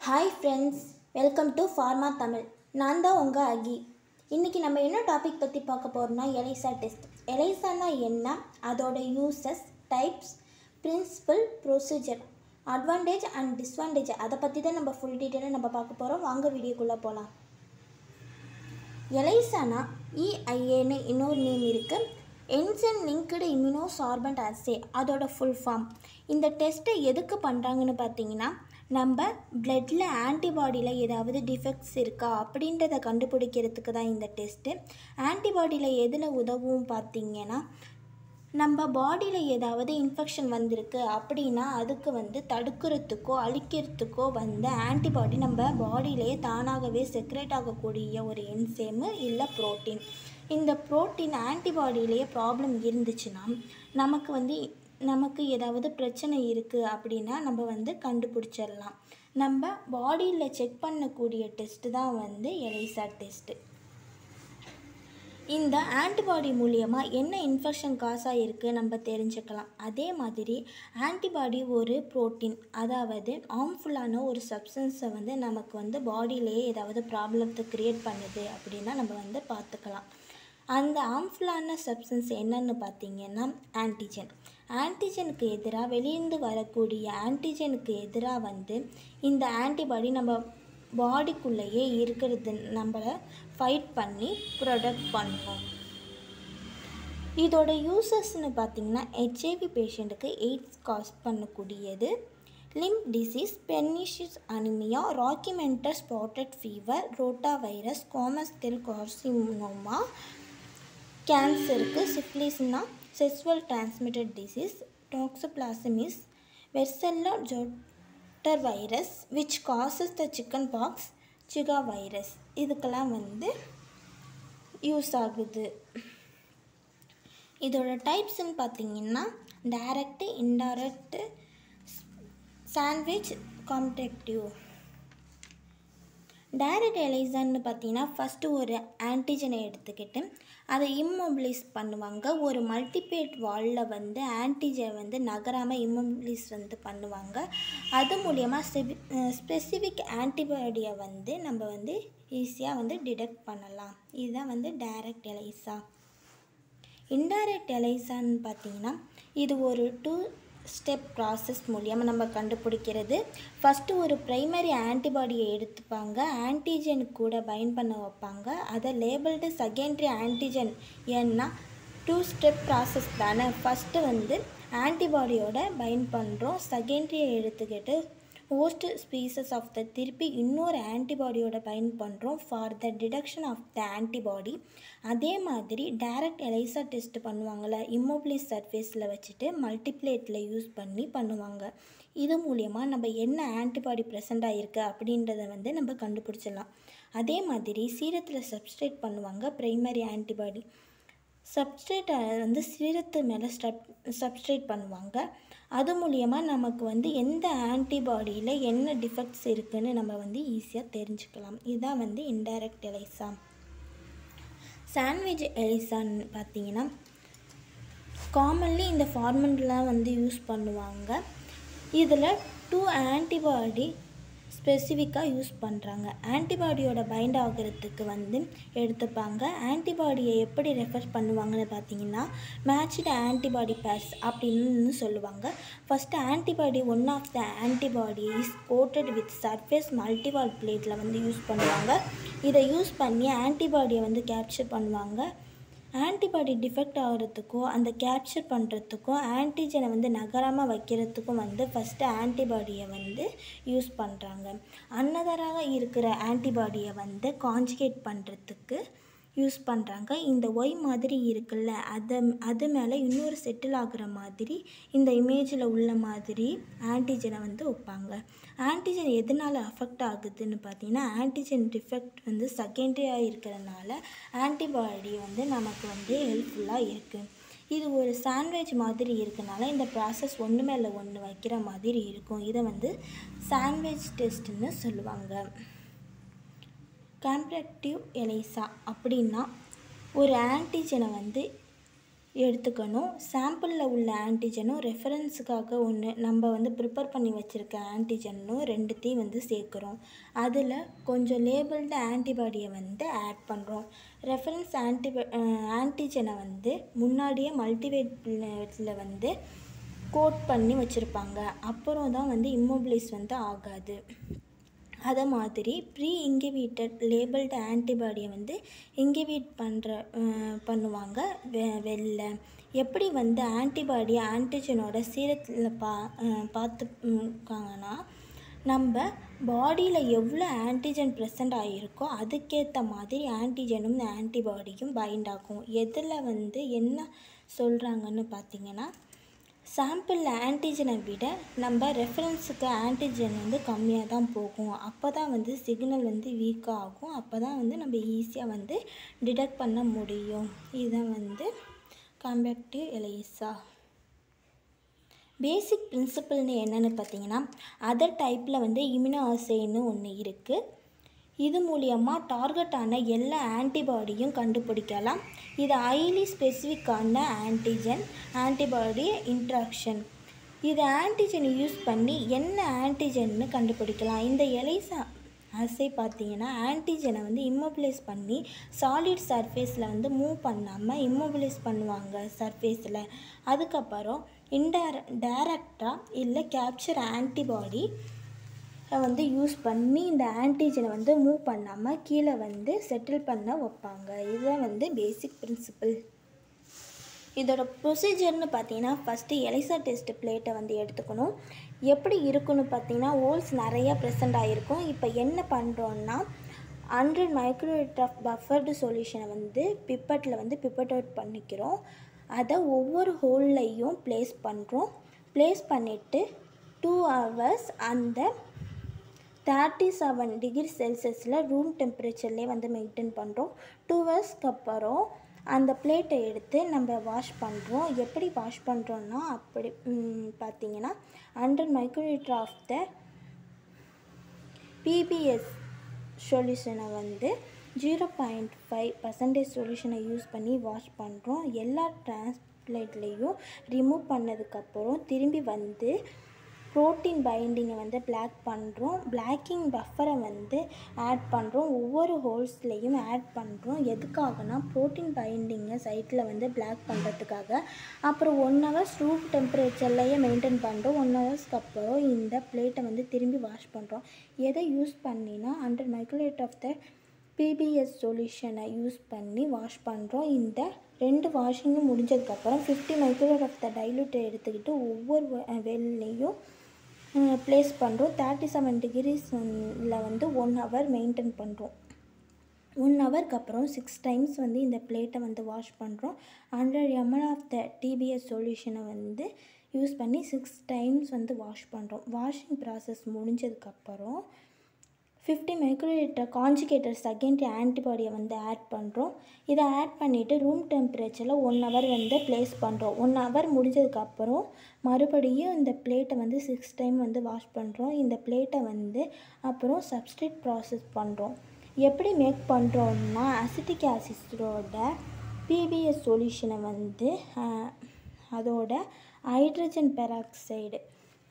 hi friends welcome to pharma Tamil நான் தான் உங்கள் அகி இன்றைக்கி நம்ம என்ன டாபிக் பற்றி பார்க்க போகிறோம்னா எலைசா டெஸ்ட் எலைசானா என்ன அதோட uses types principle procedure advantage and disadvantage அதை பற்றி தான் நம்ம ஃபுல் டீட்டெயிலாக நம்ம பார்க்க போகிறோம் வாங்க வீடியோக்குள்ளே போகலாம் எலைசானா இஐஏன்னு இன்னொரு நேம் இருக்குது என்சன் லிங்க்டு இம்யூனோ சார்பண்ட் அசே அதோட ஃபுல் ஃபார்ம் இந்த டெஸ்ட்டை எதுக்கு பண்ணுறாங்கன்னு பார்த்தீங்கன்னா நம்ம பிளட்டில் ஆன்டிபாடியில் ஏதாவது டிஃபெக்ட்ஸ் இருக்கா அப்படின்றத கண்டுபிடிக்கிறதுக்கு தான் இந்த டெஸ்ட்டு ஆன்டிபாடியில் எதில் உதவும் பார்த்தீங்கன்னா நம்ம பாடியில் ஏதாவது இன்ஃபெக்ஷன் வந்திருக்கு அப்படின்னா அதுக்கு வந்து தடுக்கிறதுக்கோ அழிக்கிறதுக்கோ வந்து ஆன்டிபாடி நம்ம பாடியிலே தானாகவே செக்ரேட் ஆகக்கூடிய ஒரு என்சேமு இல்லை புரோட்டீன் இந்த புரோட்டீன் ஆன்டிபாடியிலேயே ப்ராப்ளம் இருந்துச்சுன்னா நமக்கு வந்து நமக்கு ஏதாவது பிரச்சனை இருக்குது அப்படின்னா நம்ம வந்து கண்டுபிடிச்சிடலாம் நம்ம பாடியில் செக் பண்ணக்கூடிய டெஸ்ட்டு தான் வந்து எலைசா டெஸ்ட்டு இந்த ஆன்டிபாடி மூலியமாக என்ன இன்ஃபெக்ஷன் காஸ் ஆகிருக்கு நம்ம தெரிஞ்சுக்கலாம் அதே மாதிரி ஆன்டிபாடி ஒரு புரோட்டீன் அதாவது ஆர்ம்ஃபுல்லான ஒரு சப்ஸ்டன்ஸை வந்து நமக்கு வந்து பாடியிலேயே ஏதாவது ப்ராப்ளத்தை க்ரியேட் பண்ணுது அப்படின்னா நம்ம வந்து பார்த்துக்கலாம் அந்த ஆர்ம்ஃபுல்லான சப்ஸ்டன்ஸ் என்னன்னு பார்த்தீங்கன்னா ஆன்டிஜென் ஆன்டிஜனுக்கு எதிராக வெளியிருந்து வரக்கூடிய ஆன்டிஜனுக்கு எதிராக வந்து இந்த ஆன்டிபாடி நம்ம பாடிக்குள்ளேயே இருக்கிறது நம்மளை ஃபைட் பண்ணி ப்ரொடக்ட் பண்ணுவோம் இதோட யூசஸ்னு பார்த்திங்கன்னா ஹெச்ஐவி பேஷண்ட்டுக்கு எய்ட்ஸ் காஸ் பண்ணக்கூடியது Lyme disease pernicious anaemia Rocky Mountain spotted fever rota virus கோமஸ்டெல் கார்சினோமா கேன்சருக்கு சிஃப்லிஸ்னா sexual transmitted disease toxoplasmosis varicella zoster virus which causes the chicken pox Zika virus இதுக்கெல்லாம் வந்து யூஸ் ஆகுது இதோட டைப்ஸ்ன்னு பார்த்தீங்கன்னா direct indirect sandwich competitive direct எலைசான்னு பார்த்தீங்கன்னா ஃபஸ்ட்டு ஒரு ஆன்டிஜனை எடுத்துக்கிட்டு அதை இம்மொபிலைஸ் பண்ணுவாங்க ஒரு மல்டிபேட் வாலில் வந்து ஆன்டிஜன் வந்து நகராமல் இம்மொபிலைஸ் வந்து பண்ணுவாங்க அது மூலியமாக ஸ்பெ ஸ்பெசிஃபிக் ஆன்டிபாடியை வந்து நம்ம வந்து ஈஸியாக வந்து டிடெக்ட் பண்ணலாம் இதுதான் வந்து டைரக்ட் எலைசா இன்டைரக்ட் எலைசான்னு பார்த்தீங்கன்னா இது ஒரு டூ ஸ்டெப் ப்ராசஸ் மூலியமாக நம்ம கண்டுபிடிக்கிறது ஃபஸ்ட்டு ஒரு ப்ரைமரி ஆன்டிபாடியை எடுத்துப்பாங்க ஆன்டிஜன் கூட பைண்ட் பண்ண வைப்பாங்க அதை லேபிள்டு செகண்டரி ஆன்டிஜன் ஏன்னா டூ ஸ்டெப் ப்ராசஸ் தானே ஃபஸ்ட்டு வந்து ஆன்டிபாடியோட பைண்ட் பண்ணுறோம் செகண்டரியை எடுத்துக்கிட்டு ஹோஸ்ட் ஸ்பீசஸ் ஆஃப் த திருப்பி இன்னொரு ஆன்டிபாடியோட பைண்ட் பண்ணுறோம் for the detection of the antibody அதே மாதிரி டைரக்ட் எலைசா டெஸ்ட் பண்ணுவாங்கள்ல இம்மோபிலிஸ் சர்ஃபேஸில் வச்சுட்டு மல்டிப்ளேட்டில் யூஸ் பண்ணி பண்ணுவாங்க இது மூலியமாக நம்ம என்ன ஆன்டிபாடி ப்ரெசண்ட் ஆகிருக்கு அப்படின்றத வந்து நம்ம கண்டுபிடிச்சிடலாம் அதே மாதிரி சீரத்தில் சப்ஸ்ட்ரேட் பண்ணுவாங்க ப்ரைமரி ஆன்டிபாடி சப்ஸ்ட்ரேட்டை வந்து சீரத்து மேலே ஸ்டப் சப்ஸ்ட்ரேட் பண்ணுவாங்க அது மூலியமாக நமக்கு வந்து எந்த ஆன்டிபாடியில் என்ன டிஃபெக்ட்ஸ் இருக்குதுன்னு நம்ம வந்து ஈஸியாக தெரிஞ்சுக்கலாம் இதுதான் வந்து இன்டைரக்ட் எலைசா சாண்ட்விச் எலிசான்னு பார்த்தீங்கன்னா காமன்லி இந்த ஃபார்மெண்ட்லாம் வந்து யூஸ் பண்ணுவாங்க இதில் டூ ஆன்டிபாடி ஸ்பெசிஃபிக்காக யூஸ் பண்ணுறாங்க ஆன்டிபாடியோட பைண்ட் ஆகிறதுக்கு வந்து எடுத்துப்பாங்க ஆன்டிபாடியை எப்படி ரெஃபர் பண்ணுவாங்கன்னு பார்த்தீங்கன்னா மேட்ச்டு ஆன்டிபாடி பேர்ஸ் அப்படின்னு சொல்லுவாங்க first antibody one of the antibody is coated with surface multiwell பிளேட்டில் வந்து யூஸ் பண்ணுவாங்க இதை யூஸ் பண்ணி ஆன்டிபாடியை வந்து கேப்சர் பண்ணுவாங்க ஆன்டிபாடி டிஃபெக்ட் ஆகிறதுக்கோ அந்த கேப்சர் பண்ணுறதுக்கும் ஆன்டிஜனை வந்து நகராமல் வைக்கிறதுக்கும் வந்து ஃபஸ்ட்டு ஆன்டிபாடியை வந்து யூஸ் பண்ணுறாங்க அன்னதராக இருக்கிற ஆன்டிபாடியை வந்து கான்ஜுகேட் பண்ணுறதுக்கு யூஸ் பண்ணுறாங்க இந்த ஒய் மாதிரி இருக்குல்ல அதை அது மேலே இன்னொரு செட்டில் ஆகுற மாதிரி இந்த இமேஜில் உள்ள மாதிரி ஆன்டிஜனை வந்து வைப்பாங்க ஆன்டிஜன் எதனால் அஃபெக்ட் ஆகுதுன்னு பார்த்தீங்கன்னா ஆன்டிஜன் டிஃபெக்ட் வந்து செகண்டரியாக இருக்கிறனால ஆன்டிபாடி வந்து நமக்கு வந்து ஹெல்ப்ஃபுல்லாக இருக்குது இது ஒரு சாண்ட்விச் மாதிரி இருக்கனால இந்த ப்ராசஸ் ஒன்று மேலே ஒன்று வைக்கிற மாதிரி இருக்கும் இதை வந்து சாண்ட்விச் டெஸ்ட்டுன்னு சொல்லுவாங்க காம்ப்ளெக்டிவ் எலைசா அப்படின்னா ஒரு ஆன்டிஜனை வந்து எடுத்துக்கணும் சாம்பிளில் உள்ள ஆன்டிஜனும் ரெஃபரன்ஸுக்காக ஒன்று நம்ம வந்து ப்ரிப்பேர் பண்ணி வச்சுருக்க ஆன்டிஜனும் ரெண்டுத்தையும் வந்து சேர்க்குறோம் அதில் கொஞ்சம் லேபிள்டு ஆன்டிபாடியை வந்து ஆட் பண்ணுறோம் ரெஃபரன்ஸ் ஆன்டிப ஆன்டிஜனை வந்து முன்னாடியே மல்டிவேட்டில் வந்து கோட் பண்ணி வச்சுருப்பாங்க அப்புறம் தான் வந்து இம்மோபிலைஸ் வந்து ஆகாது அதை மாதிரி ப்ரீ இங்கிவீட்டட் லேபிள்டு ஆன்டிபாடியை வந்து இங்கிவீட் பண்ணுற பண்ணுவாங்க வெ வெளில எப்படி வந்து ஆன்டிபாடி ஆன்டிஜனோட சீரத்தில் பா பார்த்துக்காங்கன்னா நம்ம பாடியில் எவ்வளோ ஆன்டிஜன் ப்ரெசൻ്ட் ஆகியிருக்கோ அதுக்கேற்ற மாதிரி ஆன்டிஜனும் ஆன்டிபாடியும் பைண்ட் ஆகும் எதில் வந்து என்ன சொல்கிறாங்கன்னு பார்த்தீங்கன்னா சாம்பிளில் ஆன்டிஜனை விட நம்ம ரெஃபரன்ஸுக்கு ஆன்டிஜன் வந்து கம்மியாக தான் போகும் அப்போ தான் வந்து சிக்னல் வந்து வீக்காக ஆகும் அப்போ தான் வந்து நம்ம ஈஸியாக வந்து டிடெக்ட் பண்ண முடியும் இதுதான் வந்து காம்பேக்டிவ் எலைசா பேசிக் பிரின்சிபல்னு என்னென்னு பார்த்தீங்கன்னா அதர் டைப்பில் வந்து இம்யூனோ ஆசைன்னு ஒன்று இருக்குது இது மூலியமாக டார்கெட்டான எல்லா ஆன்டிபாடியும் கண்டுபிடிக்கலாம் இது ஹைலி ஸ்பெசிஃபிக்கான ஆன்டிஜன் ஆன்டிபாடி இன்ட்ராக்ஷன் இது ஆன்டிஜன் யூஸ் பண்ணி என்ன ஆன்டிஜன்னு கண்டுபிடிக்கலாம் இந்த எலைசா அசை பார்த்தீங்கன்னா ஆன்டிஜனை வந்து இம்மோபிலைஸ் பண்ணி சாலிட் சர்ஃபேஸில் வந்து மூவ் பண்ணாமல் இம்மோபிலைஸ் பண்ணுவாங்க சர்ஃபேஸில் அதுக்கப்புறம் இன்டைர டைரக்டாக இல்லை கேப்சர் ஆன்டிபாடி வந்து யூஸ் பண்ணி இந்த ஆன்டிஜனை வந்து மூவ் பண்ணாமல் கீழே வந்து செட்டில் பண்ண வைப்பாங்க இதுதான் வந்து பேசிக் பிரின்சிபல் இதோட ப்ரொசீஜர்னு பார்த்தீங்கன்னா ஃபஸ்ட்டு எலிசா டெஸ்ட் பிளேட்டை வந்து எடுத்துக்கணும் எப்படி இருக்குன்னு பார்த்தீங்கன்னா ஹோல்ஸ் நிறையா ப்ரெசென்ட் ஆகிருக்கும் இப்போ என்ன பண்ணுறோன்னா ஹண்ட்ரட் மைக்ரோமீட்டர் ஆஃப் பஃபர்டு சொல்யூஷனை வந்து பிப்பட்டில் வந்து பிப்பட் அவுட் பண்ணிக்கிறோம் அதை ஒவ்வொரு ஹோல்லையும் ப்ளேஸ் பண்ணுறோம் ப்ளேஸ் பண்ணிவிட்டு டூ ஹவர்ஸ் அந்த தேர்ட்டி செவன் டிகிரி செல்சியஸில் ரூம் டெம்பரேச்சர்லேயே வந்து மெயின்டைன் பண்ணுறோம் டூ ஹவர்ஸ்க்கு அப்புறம் அந்த பிளேட்டை எடுத்து நம்ம வாஷ் பண்ணுறோம் எப்படி வாஷ் பண்ணுறோன்னா அப்படி பார்த்தீங்கன்னா hundred micrometre of the PBS சொல்யூஷனை வந்து ஜீரோ பாயிண்ட் ஃபைவ் பர்சன்டேஜ் சொல்யூஷனை யூஸ் பண்ணி வாஷ் பண்ணுறோம் எல்லா டிரான்ஸ்லேட்லேயும் ரிமூவ் பண்ணதுக்கப்புறம் திரும்பி வந்து ப்ரோட்டீன் பைண்டிங்கை வந்து பிளாக் பண்ணுறோம் பிளாக்கிங் பஃபரை வந்து ஆட் பண்ணுறோம் ஒவ்வொரு ஹோல்ஸ்லேயும் ஆட் பண்ணுறோம் எதுக்காகனா ப்ரோட்டீன் பைண்டிங்கை சைட்டில் வந்து பிளாக் பண்ணுறதுக்காக அப்புறம் ஒன் ஹவர்ஸ் ரூம் டெம்பரேச்சர்லேயே மெயின்டைன் பண்ணுறோம் ஒன் ஹவர்ஸ்க்கு அப்புறம் இந்த பிளேட்டை வந்து திரும்பி வாஷ் பண்ணுறோம் எதை யூஸ் பண்ணினா hundred microlitre of the PBS சொல்யூஷனை யூஸ் பண்ணி வாஷ் பண்ணுறோம் இந்த ரெண்டு வாஷிங்கும் முடிஞ்சதுக்கப்புறம் ஃபிஃப்டி மைக்ரோலேட் ஆஃப் த டைலூட்டை எடுத்துக்கிட்டு ஒவ்வொரு வெள்ளையும் ப்ளேஸ் பண்ணுறோம் தேர்ட்டி செவன் டிகிரிஸில் வந்து ஒன் ஹவர் மெயின்டைன் பண்ணுறோம் ஒன் ஹவருக்கு அப்புறம் சிக்ஸ் டைம்ஸ் வந்து இந்த பிளேட்டை வந்து வாஷ் பண்ணுறோம் hundred ml of the DPBS சொல்யூஷனை வந்து யூஸ் பண்ணி சிக்ஸ் டைம்ஸ் வந்து வாஷ் பண்ணுறோம் வாஷிங் ப்ராசஸ் முடிஞ்சதுக்கப்புறம் ஃபிஃப்டி மைக்ரோலிட்டர் காஞ்சிகேட்டர் செகண்டரி ஆன்டிபாடியை வந்து ஆட் பண்ணுறோம் இதை ஆட் பண்ணிவிட்டு ரூம் டெம்பரேச்சரில் ஒன் ஹவர் வந்து ப்ளேஸ் பண்ணுறோம் ஒன் ஹவர் முடிஞ்சதுக்கப்புறம் மறுபடியும் இந்த பிளேட்டை வந்து சிக்ஸ் டைம் வந்து வாஷ் பண்ணுறோம் இந்த பிளேட்டை வந்து அப்புறம் சப்ஸ்டிட் ப்ராசஸ் பண்ணுறோம் எப்படி மேக் பண்ணுறோம்னா அசிட்டிக் ஆசிடோட பிபிஎஸ் சொல்யூஷனை வந்து அதோட hydrogen peroxide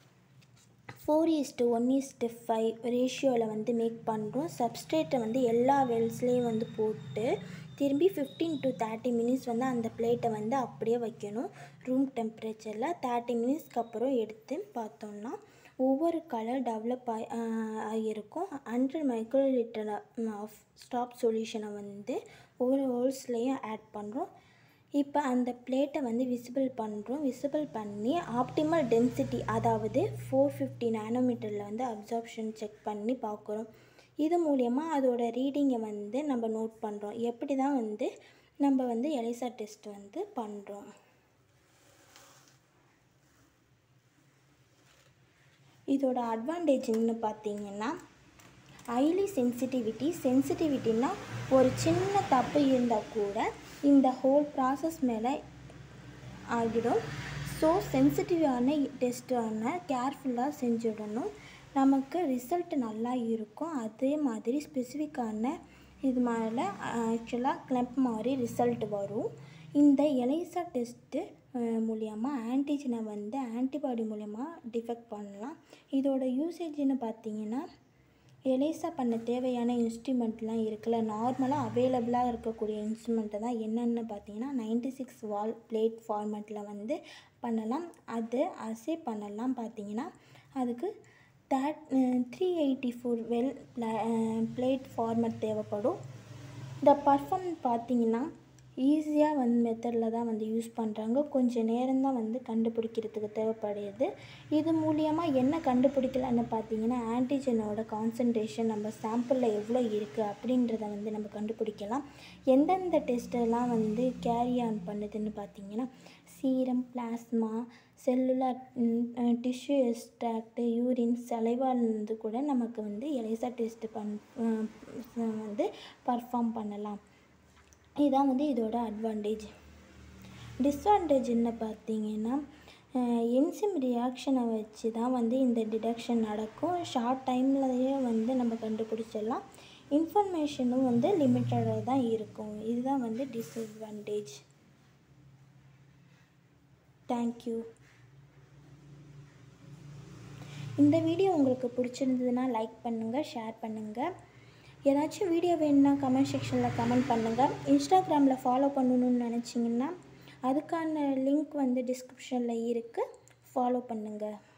four is to one is to five ரேஷியோவில் வந்து மேக் பண்ணுறோம் சப்ஸ்ட்ரேட்டை வந்து எல்லா வெல்ஸ்லேயும் வந்து போட்டு திரும்பி ஃபிஃப்டீன் டு தேர்ட்டி மினிட்ஸ் வந்து அந்த பிளேட்டை வந்து அப்படியே வைக்கணும் ரூம் டெம்பரேச்சரில் தேர்ட்டி மினிட்ஸ்க்கு அப்புறம் எடுத்து பார்த்தோம்னா ஒவ்வொரு கலர் டெவலப் ஆகி ஆகியிருக்கும் hundred micro litre of stop சொல்யூஷனை வந்து ஒவ்வொரு ஹோல்ஸ்லேயும் ஆட் பண்ணுறோம் இப்போ அந்த பிளேட்டை வந்து விசிபிள் பண்ணுறோம் விசிபிள் பண்ணி ஆப்டிமல் டென்சிட்டி அதாவது ஃபோர் ஃபிஃப்டி நேனோமீட்டரில் வந்து அப்சார்ப்ஷன் செக் பண்ணி பார்க்குறோம் இது மூலயமா அதோட ரீடிங்கை வந்து நம்ம நோட் பண்ணுறோம் எப்படி தான் வந்து நம்ம வந்து எலிசா டெஸ்ட் வந்து பண்ணுறோம் இதோட அட்வான்டேஜ்னு பார்த்தீங்கன்னா ஹைலி சென்சிட்டிவிட்டி சென்சிட்டிவிட்டினா ஒரு சின்ன தப்பு இருந்தால் கூட இந்த ஹோல் ப்ராசஸ் மேலே ஆகிடும் ஸோ சென்சிட்டிவான டெஸ்ட்டான கேர்ஃபுல்லாக செஞ்சிடணும் நமக்கு ரிசல்ட் நல்லா இருக்கும் அதே மாதிரி ஸ்பெசிஃபிக்கான இது மேலே ஆக்சுவலாக கிளப் மாதிரி ரிசல்ட் வரும் இந்த எலைசா டெஸ்ட்டு மூலியமா ஆன்டிஜனை வந்து ஆன்டிபாடி மூலயமா டிஃபெக்ட் பண்ணலாம் இதோட யூசேஜ்னு பார்த்தீங்கன்னா எலைசா பண்ண தேவையான இன்ஸ்ட்ருமெண்ட்லாம் இருக்குல்ல நார்மலாக அவைலபிளாக இருக்கக்கூடிய இன்ஸ்ட்ருமெண்ட்டை தான் என்னென்னு பார்த்தீங்கன்னா நைன்டி சிக்ஸ் வால் பிளேட் ஃபார்மேட்டில் வந்து பண்ணலாம் அது அசே பண்ணலாம் பார்த்தீங்கன்னா அதுக்கு that three eighty four well plate format தேவைப்படும் இந்த பர்ஃபார்ம் பார்த்தீங்கன்னா ஈஸியாக வந்து மெத்தடில் தான் வந்து யூஸ் பண்ணுறாங்க கொஞ்சம் நேரம் தான் வந்து கண்டுபிடிக்கிறதுக்கு தேவைப்படுது இது மூலியமாக என்ன கண்டுபிடிக்கலான்னு பார்த்தீங்கன்னா ஆன்டிஜனோட கான்சன்ட்ரேஷன் நம்ம சாம்பிளில் எவ்வளோ இருக்குது அப்படின்றத வந்து நம்ம கண்டுபிடிக்கலாம் எந்தெந்த டெஸ்ட்டெல்லாம் வந்து கேரி ஆன் பண்ணுதுன்னு பார்த்தீங்கன்னா serum plasma cellular tissue extract urine சலைவாலேருந்து கூட நமக்கு வந்து எலைசா டெஸ்ட் பண் வந்து பர்ஃபார்ம் பண்ணலாம் இதுதான் வந்து இதோட அட்வான்டேஜ் டிஸ்அட்வான்டேஜ் என்ன பார்த்தீங்கன்னா என்சிம் ரியாக்ஷனை வச்சு தான் வந்து இந்த டிடக்ஷன் நடக்கும் ஷார்ட் டைம்லயே வந்து நம்ம கண்டுபிடிச்சிடலாம் இன்ஃபர்மேஷனும் வந்து லிமிட்டடாக தான் இருக்கும் இதுதான் வந்து டிஸ்அட்வான்டேஜ் தேங்க்யூ இந்த வீடியோ உங்களுக்கு பிடிச்சிருந்ததுன்னா லைக் பண்ணுங்கள் ஷேர் பண்ணுங்கள் ஏதாச்சும் வீடியோ வேணும்னா கமெண்ட் செக்ஷனில் கமெண்ட் பண்ணுங்கள் இன்ஸ்டாகிராமில் ஃபாலோ பண்ணணும்னு நினச்சிங்கன்னா அதுக்கான லிங்க் வந்து டிஸ்கிரிப்ஷனில் இருக்குது ஃபாலோ பண்ணுங்கள்